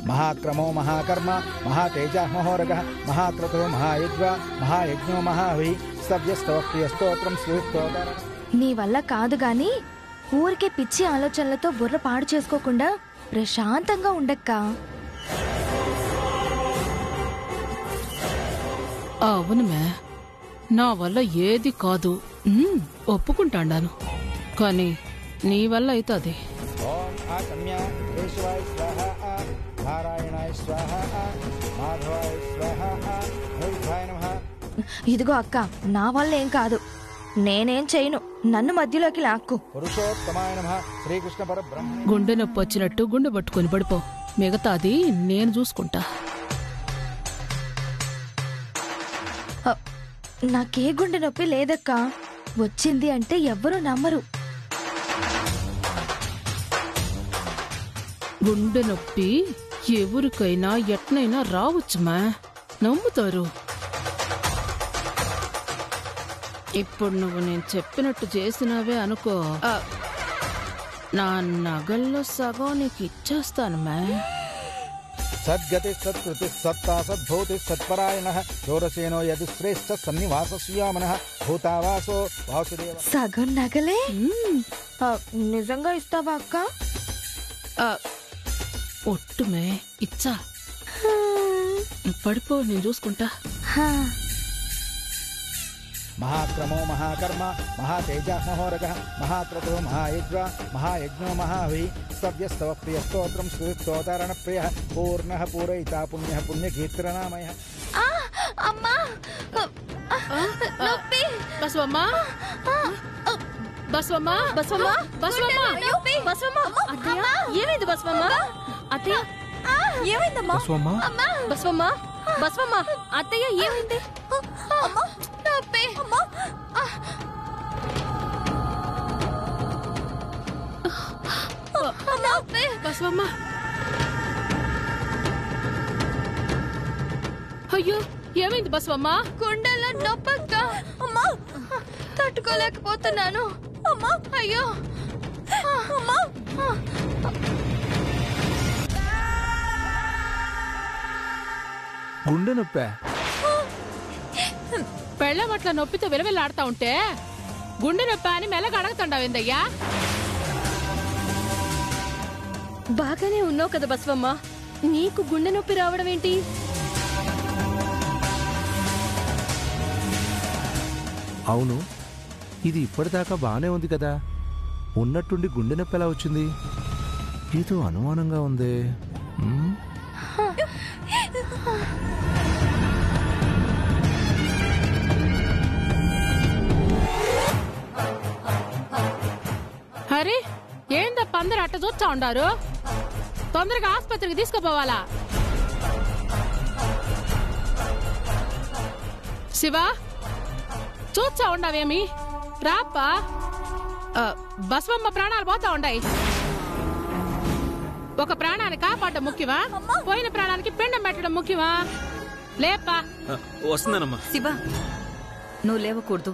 మహాక్రమో మహాకర్మ మహాతేజ మహోరగ మహాక్రతో మహాయజ్వ మహాయజ్ఞో మహాహి సవ్యస్తవ ప్రియస్తోత్రం శ్రీస్తోతర నీ వల్ల కాదు గాని ఊరికే పిచ్చి ఆలోచనలతో బుర్ర పాడు చేసుకోకుండా ప్రశాంతంగా ఉండక్కా అవునుమే నా వల్ల ఏది కాదు ఉమ్, ఒప్పుకుంటాండాను కానీ నీ వల్ల అవుతుంది ఓం ఆకమ్య కేశవాయ స్వాహ నారాయణాయ స్వాహ మాధవాయ స్వాహ అనిరుద్ధాయ నమః ఇదిగో అక్క నా వల్ల ఏం కాదు నేనేం చేయను నన్ను మధ్యలోకి లాక్కు పురుషోత్తమాయ నమ శ్రీకృష్ణ పరబ్రహ్మ గుండె నొప్పి వచ్చినట్టు గుండె పట్టుకొని పడిపో మిగతాది నేను చూసుకుంటా హ, నాకే గుండె నొప్పి లేదక్కా వచ్చింది అంటే ఎవ్వరూ నమ్మరు గుండె నొప్పి ఎవరికైనా ఎట్నైనా రావచ్చుమా నమ్ముతారు ఇప్పుడు నువ్వు నేను చెప్పినట్టు చేసినావే అనుకో ఆ, నా నగల్లో సగం నీకు ఇచ్చేస్తాను సద్గతి సత్కృతి సత్తా సద్భూతి సత్పరాయణ శోరసేనో యది శ్రేష్ఠ సన్నివాసస్యామన భూతావాసో వాసుదేవ సగం నగలే ఆ, నిజంగా ఇస్తావా అక్క ఒట్టుమే ఇచ్చా నువ్వు పడిపో నేను చూసుకుంటా హా. మహాక్రమో మహాకర్మ మహాతేజ మహోరగ మహాక్రతో మహాయజ్వ మహాయజ్ఞో మహావి సవ్యస్తవ ప్రియ స్తోత్రం స్తోతరణ ప్రియ పూర్ణ పూరయితా పుణ్య పుణ్యకీర్తనామయ ఆ, అమ్మా నొప్పి బస్వమ్మా బస్వమ్మా బస్వమ్మా బస్వమ్మా బస్వమ్మా అత్తయ్య ఏమైంది బస్వమ్మా అత్తయ్య ఏమైందమ్మా బస్వమ్మా బస్వమ్మా అత్తయ్య ఏమైంది నొప్పి నొప్పి బస్వమ్మా అయ్యో ఏమైంది బస్వమ్మా గుండెలో నొప్పక్క అమ్మా తట్టుకోలేకపోతున్నాను అమ్మా అయ్యో అమ్మా గుండె నొప్పా పెళ్ళం అట్లా నొప్పితో విలవిల్లాడుతా ఉంటే గుండె నొప్పి అని మెల్లగా అడగతండావేందయ్యా బాగానే ఉన్నావు కదా బస్వమ్మ నీకు గుండె నొప్పి రావడం ఏంటి అవును ఇది ఇప్పటిదాకా బానే ఉంది కదా ఉన్నట్టుండి గుండె నొప్పి ఎలా వచ్చింది ఏదో అనుమానంగా ఉంది ఉమ్, అరే ఏందప్ప అందరు అట్ట చూస్తా ఉండారు తొందరగా ఆసుపత్రికి తీసుకుపోవాలా శివ చూస్తా ఉండవేమి రాప్పా ఆ, బసవమ్మ ప్రాణాలు పోతా ఉండాయి ఒక ప్రాణాన్ని కాపాడడం ముఖ్యమా పోయిన ప్రాణానికి పిండం పెట్టడం ముఖ్యమా లేపా వస్తుందనమ్మా శివ నువ్వు లేవకూడదు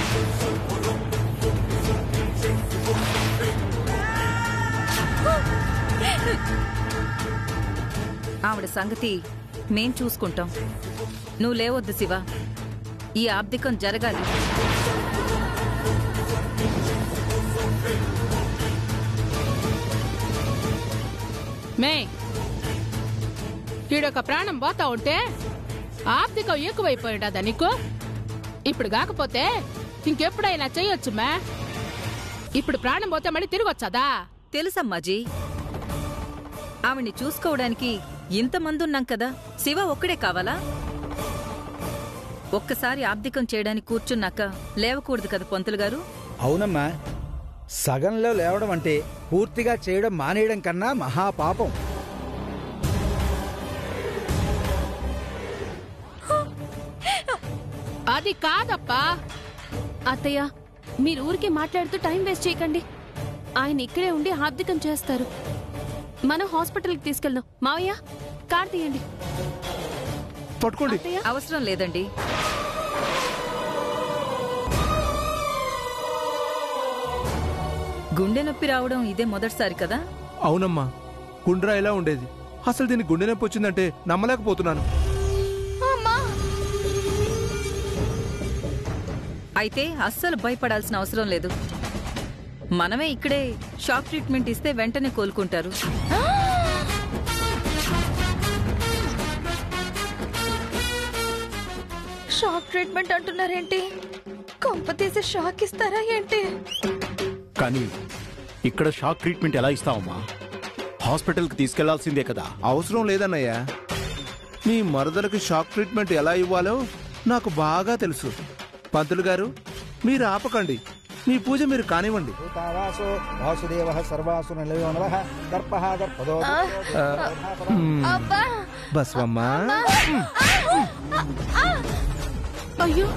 ఆవిడ సంగతి మేం చూసుకుంటాం నువ్వు లేవద్దు శివ ఈ ఆబ్దికం జరగాలి మే ఈడొక ప్రాణం పోతా ఉంటే ఆర్థికం ఎక్కువైపోయిందా నీకు ఇప్పుడు కాకపోతే ఇంకెప్పుడైనా చెయ్యొచ్చు మే ఇప్పుడు ప్రాణం పోతే మళ్ళీ తిరిగి వచ్చదా తెలుసమ్మాజీ ఆవిడ్ని చూసుకోవడానికి ఇంతమంది ఉన్నాం కదా శివ ఒక్కడే కావాలా ఒక్కసారి ఆబ్దికం చేయడానికి కూర్చున్నాక లేవకూడదు కదా పంతులు గారు అవునమ్మా సగంలో లేవడం అంటే పూర్తిగా చేయడం మానేయడం కన్నా మహాపాపం అది కాదప్పా అత్తయ్య మీరు ఊరికే మాట్లాడుతూ టైం వేస్ట్ చేయకండి ఆయన ఇక్కడే ఉండి హార్దికం చేస్తారు మనం హాస్పిటల్కి తీసుకెళ్దాం మావయ్య కార్ తీయండి పట్టుకోండి అత్తయ్య అవసరం లేదండి గుండె నొప్పి రావడం ఇదే మొదటిసారి కదా అవునమ్మా గుండ్రా ఎలా ఉండేది అసలు దీనికి గుండె నొప్పి వచ్చిందంటే నమ్మలేకపోతున్నాను అమ్మా అయితే అస్సలు భయపడాల్సిన అవసరం లేదు మనమే ఇక్కడే షాక్ ట్రీట్మెంట్ ఇస్తే వెంటనే కోలుకుంటారు షాక్ ట్రీట్మెంట్ అంటున్నారేంటి కొంప తీసి షాక్ ఇస్తారా ఏంటి కానీ ఇక్కడ షాక్ ట్రీట్మెంట్ ఎలా ఇస్తావమ్మా హాస్పిటల్కి తీసుకెళ్లాల్సిందే కదా అవసరం లేదన్నయ్య మీ మరదలకి షాక్ ట్రీట్మెంట్ ఎలా ఇవ్వాలో నాకు బాగా తెలుసు పంతులు గారు మీరు ఆపకండి మీ పూజ మీరు కానివ్వండి భూతావాసో వాసుదేవ సర్వాసు నిలయో నవ దర్ప దర్పదో అబ్బా బస్వమ్మా అయ్యో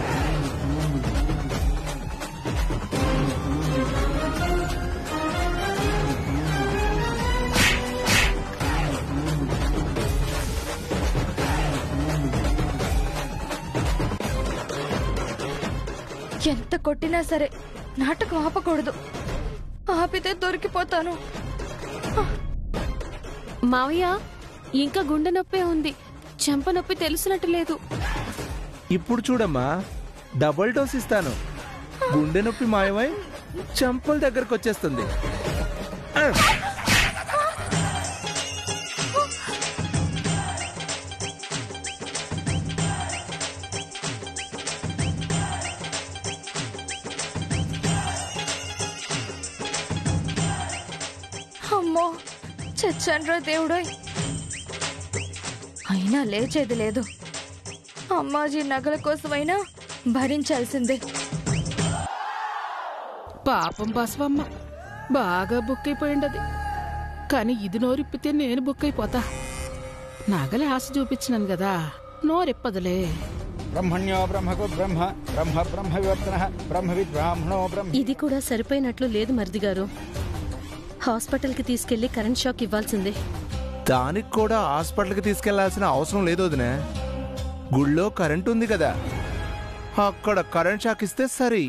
ఎంత కొట్టినా సరే నాటకం ఆపకూడదు ఆపితే దొరికిపోతాను మావయ్య ఇంకా గుండె నొప్పే ఉంది చెంప నొప్పి తెలిసినట్టు లేదు ఇప్పుడు చూడమ్మా డబుల్ డోస్ ఇస్తాను గుండె నొప్పి మాయమై చెంపల దగ్గరకు వచ్చేస్తుంది ఆ, అమ్మో చచ్చాన్రా దేవుడోయ్ అయినా లేచేది లేదు అమ్మాజీ నగల కోసమైనా భరించాల్సిందే పాపం బసవమ్మ బాగా బుక్ అయిపోయిండది కానీ ఇది నోరిప్పితే నేను బుక్ అయిపోతా నగలే ఆశ చూపించినాను కదా నోరెప్పదులే బ్రహ్మణ్యో బ్రహ్మకు బ్రహ్మ బ్రహ్మ బ్రహ్మ వివర్తన బ్రహ్మ విద్బ్రాహ్మణో బ్రహ్మ ఇది కూడా సరిపోయినట్లు లేదు మరిది గారు హాస్పిటల్కి తీసుకెళ్లి కరెంట్ షాక్ ఇవ్వాల్సిందే దానికి కూడా హాస్పిటల్కి తీసుకెళ్లాల్సిన అవసరం లేదు వదినే గుళ్ళో కరెంట్ ఉంది కదా అక్కడ కరెంట్ షాక్ ఇస్తే సరి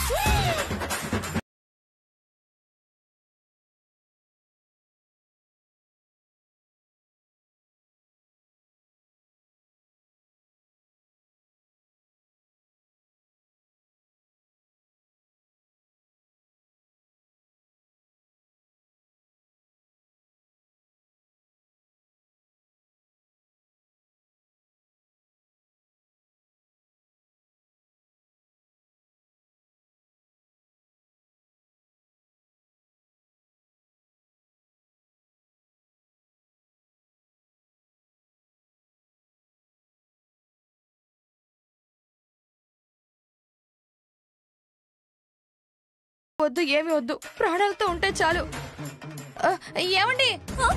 వద్దు ఏమి వద్దు ప్రాణాలతో ఉంటే చాలు ఆ, ఏమండి ఆ?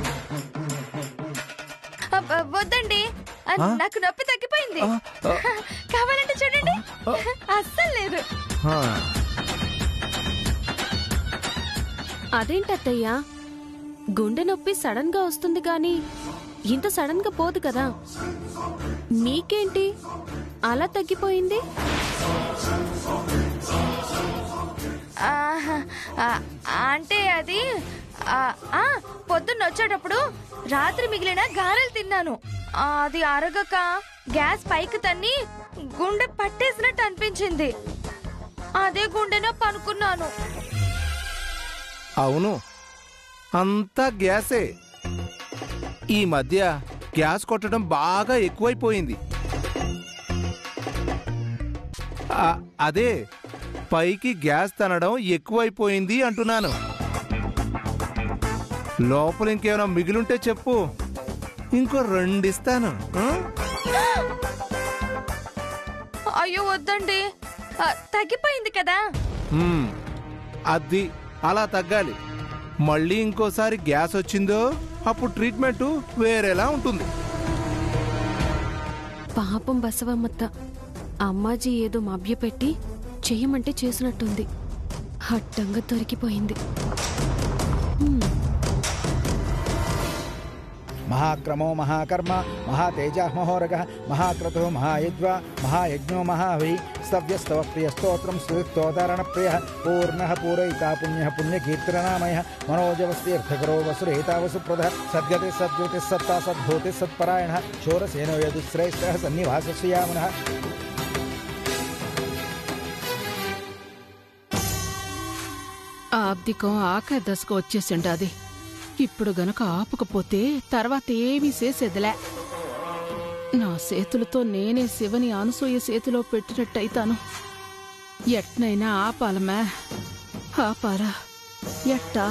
అబ్బ, వద్దండి ఆ, ఆ? నాకు నొప్పి తగ్గిపోయింది ఆ, ఆ. కావాలంటే చూడండి అస్సలు లేదు ఆ, అదేంటత్తయ్యా గుండె నొప్పి సడన్ గా వస్తుంది కానీ ఇంత సడన్ గా పోదు కదా మీకేంటి అలా తగ్గిపోయింది ఆహా, ఆ, అంటే అది ఆ, ఆ, పొద్దున్న వచ్చేటప్పుడు రాత్రి మిగిలిన గారెలు తిన్నాను ఆ, అది అరగక గ్యాస్ పైకి తన్ని గుండె పట్టేసినట్టు అనిపించింది అదే గుండె నొప్పి అనుకున్నాను అవును అంతా గ్యాసే ఈ మధ్య గ్యాస్ కొట్టడం బాగా ఎక్కువైపోయింది ఆ, అదే పైకి గ్యాస్ తనడం ఎక్కువైపోయింది అంటున్నాను లోపల ఇంకేమైనా మిగిలుంటే చెప్పు ఇంకో రెండిస్తాను ఆ? అయ్యో వద్దండి ఆ, తగ్గిపోయింది కదా మ్మ్. అది అలా తగ్గాలి మళ్ళీ ఇంకోసారి గ్యాస్ వచ్చిందో అప్పుడు ట్రీట్మెంట్ వేరేలా ఉంటుంది పాపం బసవమ్మత్త అమ్మాజీ ఏదో మభ్యపెట్టి చెయ్యమంటే చేసినట్టుంది హట్టంగా దొరికిపోయింది మహాక్రమో మహాకర్మ మహాతేజ మహోరగ మహాక్రతు మహాయజ్వ మహాయజ్ఞో మహావి స్తవ్యస్తవ ప్రియ స్తోత్రం స్తోతారణ ప్రియ పూర్ణ పూరయితా పుణ్య పుణ్యకీర్తనామయ మనోజవస్తీర్థకరో వసురేతా వసుప్రద సద్గతి సద్గతి సత్తా సద్భూతి సత్పరాయణ శూరసేనో యదుశ్రేష్ఠ సన్నివాసస్యామన ఆ అబ్దికం ఆఖరి దశకు వచ్చేసిండాది ఇప్పుడు గనక ఆపకపోతే తర్వాత ఏమీ చేసేదిలే నా చేతులతో నేనే శివని అనసూయ చేతిలో పెట్టినట్టయితాను ఎట్నైనా ఆపాలమే ఆపాలా ఎట్టా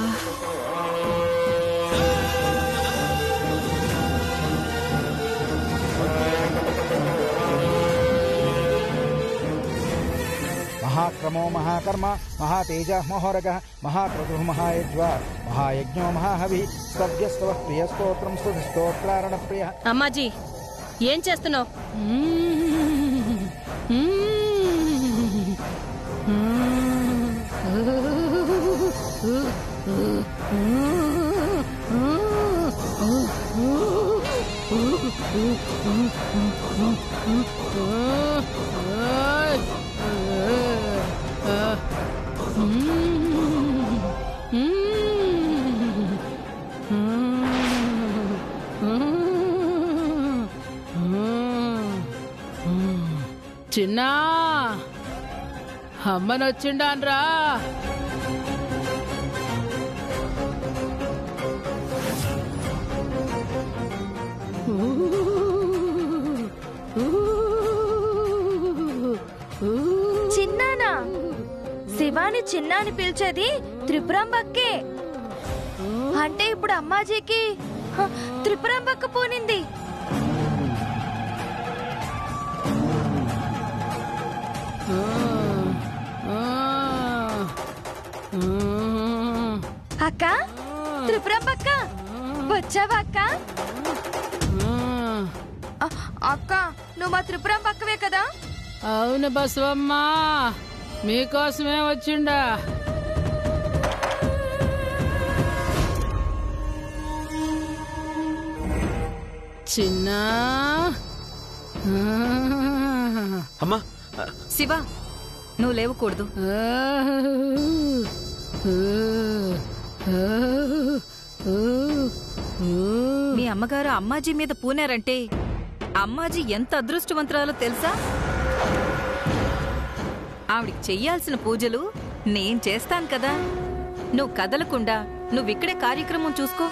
మహాక్రమో మహాకర్మ మహాతేజ మహోరగ మహాక్రతు మహాయజ్వ మహాయజ్ఞో మహాహవి స్తవ్యస్తవ ప్రియ స్తోత్రం స్తుతి స్తోత్రారణ ప్రియ అమ్మాజీ ఏం చేస్తున్నావు చిన్నా అమ్మనొచ్చిండాన్రా చిన్నానా శివాని చిన్నాని పిలిచేది త్రిపురాంబక్కే అంటే ఇప్పుడు అమ్మాజీకి హ, త్రిపురాంబక్క పోనింది అక్క త్రిపురాంబక్క వచ్చావా అక్క అ- అక్క నువ్వు మా త్రిపురాంబక్కవే కదా అవును బసవమ్మ మీకోసమే వచ్చిండా చిన్నా అమ్మా శివ నువ్వు లేవకూడదు మీ అమ్మగారు అమ్మాజీ మీద పూనారంటే అమ్మాజీ ఎంత అదృష్టవంతురాలో తెలుసా ఆవిడికి చెయ్యాల్సిన పూజలు నేను చేస్తాను కదా నువ్వు కదలకుండా నువ్విక్కడే కార్యక్రమం చూసుకో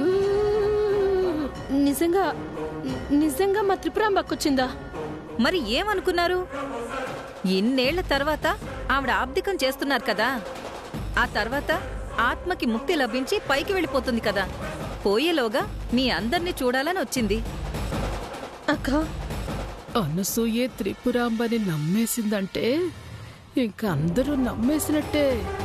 నిజంగా నిజంగా మా త్రిపురాంబక్క వచ్చిందా మరి ఏమనుకున్నారు ఇన్నేళ్ల తర్వాత ఆవిడ ఆబ్దికం చేస్తున్నారు కదా ఆ తర్వాత ఆత్మకి ముక్తి లభించి పైకి వెళ్ళిపోతుంది కదా పోయేలోగా మీ అందర్నీ చూడాలని వచ్చింది అక్క అనసూయే త్రిపురాంబని నమ్మేసిందంటే ఇంక అందరూ నమ్మేసినట్టే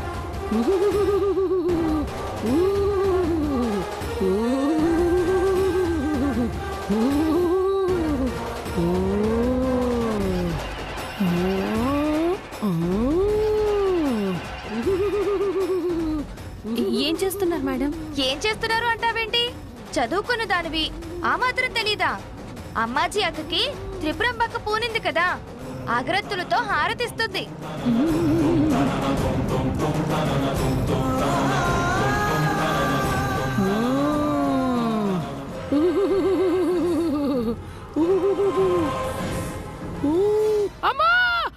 ఏం చేస్తున్నారు మేడం ఏం చేస్తున్నారు అంటావేంటి చదువుకున్న దానివి ఆ మాత్రం తెలీదా అమ్మాజీ అక్కకి త్రిపురం పక్క పూనింది కదా అగరత్తులతో హారతిస్తుంది అమ్మా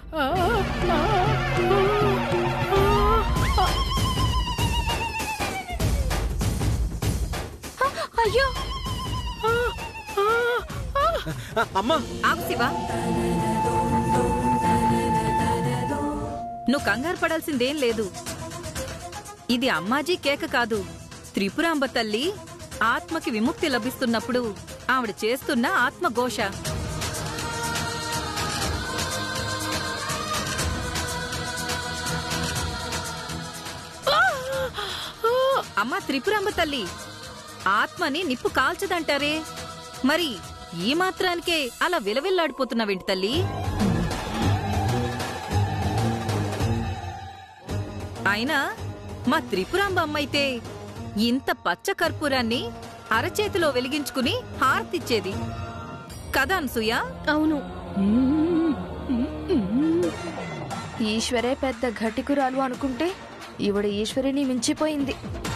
అయ్యో అమ్మా ఆగు శివ నువ్వు కంగారు పడాల్సిందేం లేదు ఇది అమ్మాజీ కేక కాదు త్రిపురాంబ తల్లి ఆత్మకి విముక్తి లభిస్తున్నప్పుడు ఆవిడ చేస్తున్న ఆత్మఘోష అమ్మ త్రిపురాంబ తల్లి ఆత్మని నిప్పు కాల్చదంటారే మరి ఈ మాత్రానికే అలా విలవిల్లాడిపోతున్నావేంటి తల్లి అయినా మా త్రిపురాంబ అమ్మైతే ఇంత పచ్చ కర్పూరాన్ని అరచేతిలో వెలిగించుకుని హారతిచ్చేది కదా అనసూయ అవును ఈశ్వరే పెద్ద ఘటికురాలు అనుకుంటే ఈవిడ ఈశ్వరిని మించిపోయింది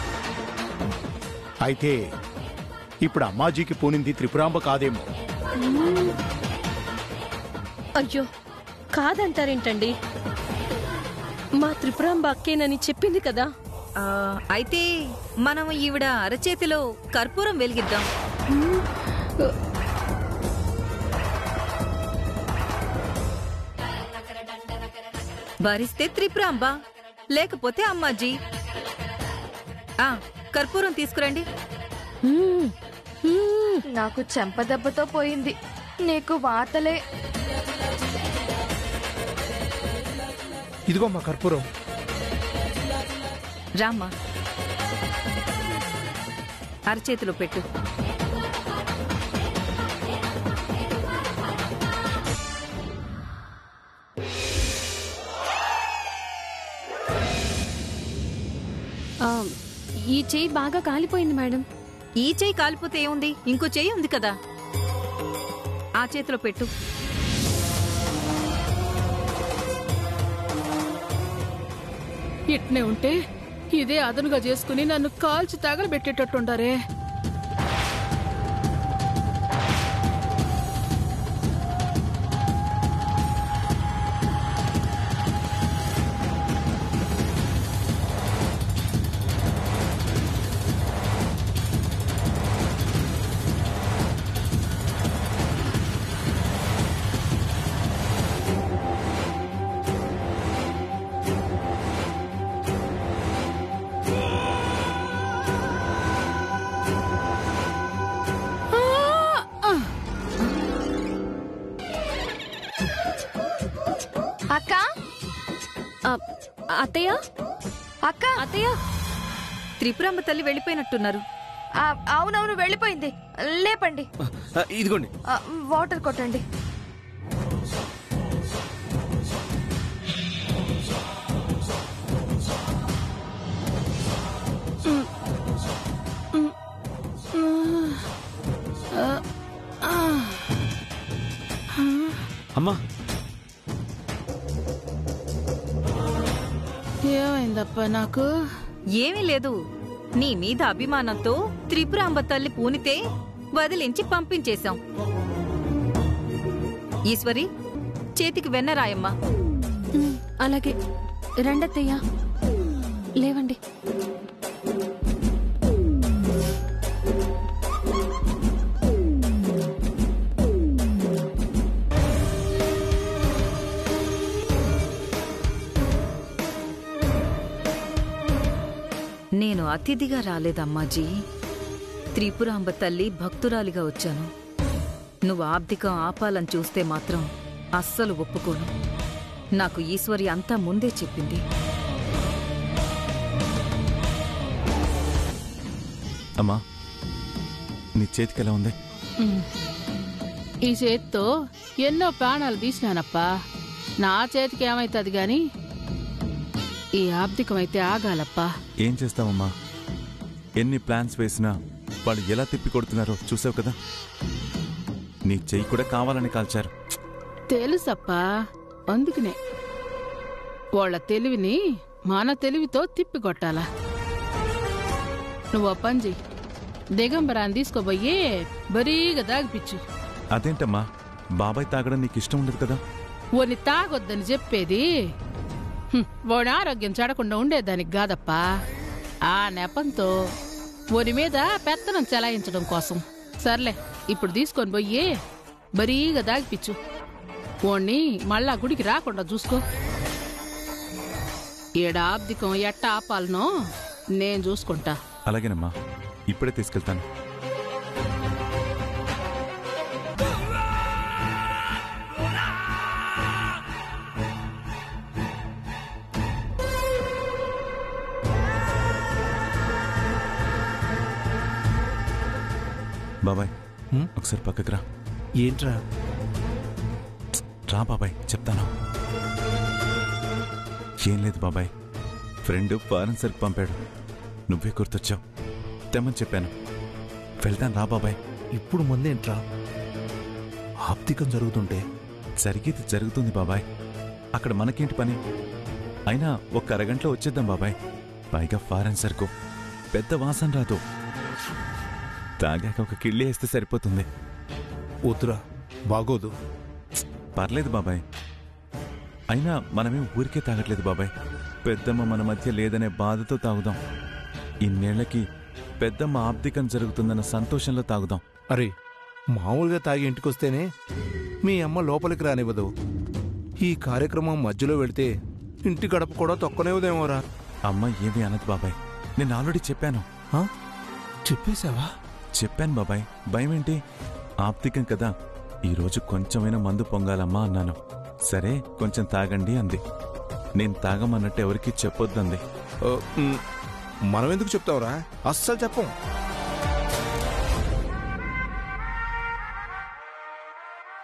అయితే ఇప్పుడు అమ్మాజీకి పూనింది త్రిపురాంబ కాదేమో అయ్యో కాదంటారేంటండి మా త్రిపురాంబ అక్కేనని చెప్పింది కదా ఆ, అయితే మనం ఈవిడ అరచేతిలో కర్పూరం వెలిగిద్దాం భరిస్తే త్రిపురాంబ లేకపోతే అమ్మాజీ ఆ కర్పూరం తీసుకురండి మ్మ్. మ్మ్. నాకు చెంపదెబ్బతో పోయింది నీకు వాతలే ఇదిగో మా కర్పూరం రామ్మా అరచేతిలో పెట్టు ఆ, ఈ చేయి బాగా కాలిపోయింది మేడం ఈ చేయి కాలిపోతే ఏముంది ఇంకో చేయి ఉంది కదా ఆ చేతిలో పెట్టు ఇట్నే ఉంటే ఇదే అదనుగా చేసుకుని నన్ను కాల్చి తగలబెట్టేటట్టుండారే అక్క ఆ, అత్తయ్య అక్క అత్తయ్య త్రిపురాంబ తల్లి వెళ్ళిపోయినట్టున్నారు ఆ, అవునవును వెళ్ళిపోయింది లేపండి ఆ, ఇదిగోండి ఆ, వాటర్ కొట్టండి అమ్మా ఏమైందప్ప నాకు ఏమీ లేదు నీ మీద అభిమానంతో త్రిపురాంబ తల్లి పూనితే వదిలించి పంపించేశాం ఈశ్వరి చేతికి వెన్నరాయమ్మా మ్మ్, అలాగే రండత్తయ్య లేవండి నేను అతిథిగా రాలేదమ్మాజీ త్రిపురాంబ తల్లి భక్తురాలిగా వచ్చాను నువ్వు ఆబ్దికం ఆపాలని చూస్తే మాత్రం అస్సలు ఒప్పుకోను నాకు ఈశ్వరి అంతా ముందే చెప్పింది అమ్మా నీ చేతికి ఎలా ఉంది ఉమ్. ఈ చేత్తో ఎన్నో ప్రాణాలు తీసినానప్పా నా చేతికి ఏమైతుంది గాని ఈ ఆబ్దికమైతే ఆగాలప్పా ఏం చేస్తావమ్మా ఎన్ని ప్లాన్స్ వేసినా వాళ్ళు ఎలా తిప్పి కొడుతున్నారో చూసావు కదా నీ చెయ్యి కూడా కావాలని కాల్చారు తెలుసప్పా అందుకనే వాళ్ళ తెలివిని మన తెలివితో తిప్పికొట్టాలా నువ్వు ఓ పని చెయ్యి దిగంబరాన్ని తీసుకోబోయి బరీగా దాగిపిచ్చు అదేంటమ్మా బాబాయ్ తాగడం నీకు ఇష్టం ఉండదు కదా ఓని తాగొద్దని చెప్పేది హ్మ్, వాడి ఆరోగ్యం చెడకుండా ఉండేదానికి కాదప్పా ఆ నెపంతో ఓని మీద పెత్తనం చెలాయించడం కోసం సర్లే ఇప్పుడు తీసుకొని పోయి బరీగా దాగిపిచ్చు ఓణ్ణి మళ్ళా గుడికి రాకుండా చూసుకో ఏడాబ్దికం ఎట్ట ఆపాలనో నేను చూసుకుంటా అలాగేనమ్మా ఇప్పుడే తీసుకెళ్తాను బాబాయ్ హ్మ్? ఒకసారి పక్కకు రా ఏంట్రా రా బాబాయ్ చెప్తాను ఏం లేదు బాబాయ్ ఫ్రెండ్ ఫారెన్ సరుకు పంపాడు నువ్వే గుర్తొచ్చావు తెమ్మని చెప్పాను వెళ్దాం రా బాబాయ్ ఇప్పుడు ముందేంట్రా ఆప్తికం జరుగుతుంటే జరిగేది జరుగుతుంది బాబాయ్ అక్కడ మనకేంటి పని అయినా ఒక్క అరగంటలో వచ్చేద్దాం బాబాయ్ పైగా ఫారెన్ సరుకు పెద్ద వాసన రాదు తాగాక ఒక కిళ్ళి వేస్తే సరిపోతుంది వద్దురా బాగోదు పర్లేదు బాబాయ్ అయినా మనమేం ఊరికే తాగట్లేదు బాబాయ్ పెద్దమ్మ మన మధ్య లేదనే బాధతో తాగుదాం ఇన్నేళ్లకి పెద్దమ్మ ఆబ్దికం జరుగుతుందన్న సంతోషంలో తాగుదాం అరే మామూలుగా తాగి ఇంటికొస్తేనే మీ అమ్మ లోపలికి రానివ్వదు ఈ కార్యక్రమం మధ్యలో వెళితే ఇంటి గడప కూడా తొక్కనేవుదేమోరా అమ్మ ఏమీ అనదు బాబాయ్ నేను ఆల్రెడీ చెప్పాను ఆ? చెప్పేశావా చెప్పాను బాబాయ్ భయం ఏంటి ఆప్తికం కదా ఈరోజు కొంచెమైనా మందు పొంగాలమ్మా అన్నాను సరే కొంచెం తాగండి అంది నేను తాగమన్నట్టు ఎవరికీ చెప్పొద్దంది ఓ, మ్, మనం ఎందుకు చెప్తావురా అస్సలు చెప్పం